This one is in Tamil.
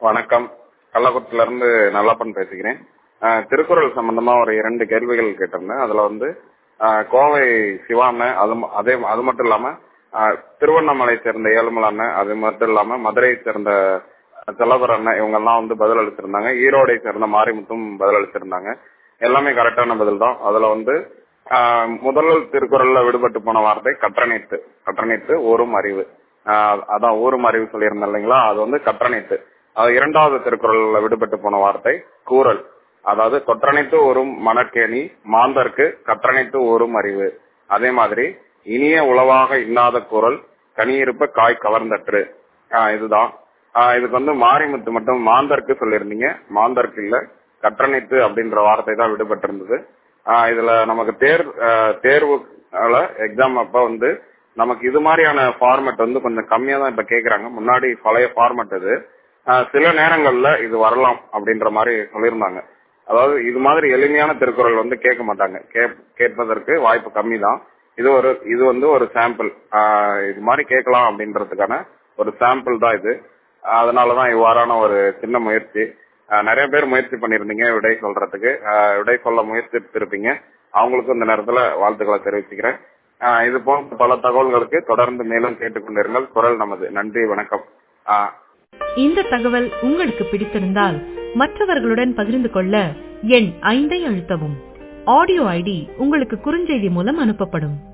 வணக்கம் கள்ளக்குறிச்சில இருந்து நல்லப்பன் பேசுகிறேன் அஹ், திருக்குறள் சம்பந்தமா ஒரு இரண்டு கேள்விகள் கேட்டிருந்தேன் அதுல வந்து அஹ், கோவை சிவான்னு அது ம- அதே அது மட்டும் இல்லாம அஹ், திருவண்ணாமலை சேர்ந்த ஏழுமல் அண்ணன் அது மட்டும் இல்லாம மதுரையை சேர்ந்த செல்லவர் அண்ணன் இவங்க எல்லாம் வந்து பதில் அளிச்சிருந்தாங்க ஈரோடை சேர்ந்த மாரிமுத்தும் பதில் அளிச்சிருந்தாங்க எல்லாமே கரெக்டான பதில் தான் அதுல வந்து ஆஹ், முதல் திருக்குறள்ல விடுபட்டு போன வார்த்தை கற்றணைத்து கற்றணைத்து ஓரும் அறிவு ஆஹ், அதான் ஊரும் அறிவு சொல்லியிருந்தேன் இல்லைங்களா அது வந்து கற்றணைத்து அது இரண்டாவது திருக்குறள்ல விடுபட்டு போன வார்த்தை கூறல் அதாவது கொற்றணைத்து ஓரும் மணற்கேணி மாந்தர்க்கு கற்றணைத்து ஓரும் அறிவு அதே மாதிரி இனிய உளவாக இன்னாத குரல் கனியிருப்ப காய் கவர்ந்தற்று ஆஹ், இதுதான் ஆஹ், இதுக்கு வந்து மாரிமுத்து மட்டும் மாந்தர்க்கு சொல்லியிருந்தீங்க மாந்தர்க்கு இல்ல கற்றணைத்து அப்படின்ற வார்த்தை தான் விடுபட்டு இருந்தது ஆஹ் இதுல நமக்கு தேர் ஆஹ் தேர்வு எக்ஸாம் அப்ப வந்து நமக்கு இது மாதிரியான ஃபார்மேட் வந்து கொஞ்சம் கம்மியா தான் இப்ப கேக்குறாங்க முன்னாடி பழைய ஃபார்மேட் இது ஆஹ் சில நேரங்கள்ல இது வரலாம் அப்படின்ற மாதிரி சொல்லியிருந்தாங்க அதாவது இது மாதிரி எளிமையான திருக்குறள் வந்து கேட்க மாட்டாங்க கே- கேட்பதற்கு வாய்ப்பு கம்மி தான் இது ஒரு இது வந்து ஒரு சாம்பிள் இது மாதிரி கேட்கலாம் அப்படின்றதுக்கான ஒரு சாம்பிள் தான் இது அதனாலதான் இவ்வாறான ஒரு சின்ன முயற்சி ஆஹ் நிறைய பேர் முயற்சி பண்ணிருந்தீங்க விடை சொல்றதுக்கு ஆஹ் விடை சொல்ல முயற்சித்திருப்பீங்க அவங்களுக்கும் இந்த நேரத்துல வாழ்த்துக்களை தெரிவிச்சுக்கிறேன் ஆஹ் இது போன்ற பல தகவல்களுக்கு தொடர்ந்து மேலும் கேட்டுக்கொண்டிருங்கள் குரல் நமது நன்றி வணக்கம் ஆஹ் இந்த தகவல் உங்களுக்கு பிடித்திருந்தால் மற்றவர்களுடன் பகிர்ந்து கொள்ள எண் ஐந்தை அழுத்தவும் ஆடியோ ஐடி உங்களுக்கு குறுஞ்செய்தி மூலம் அனுப்பப்படும்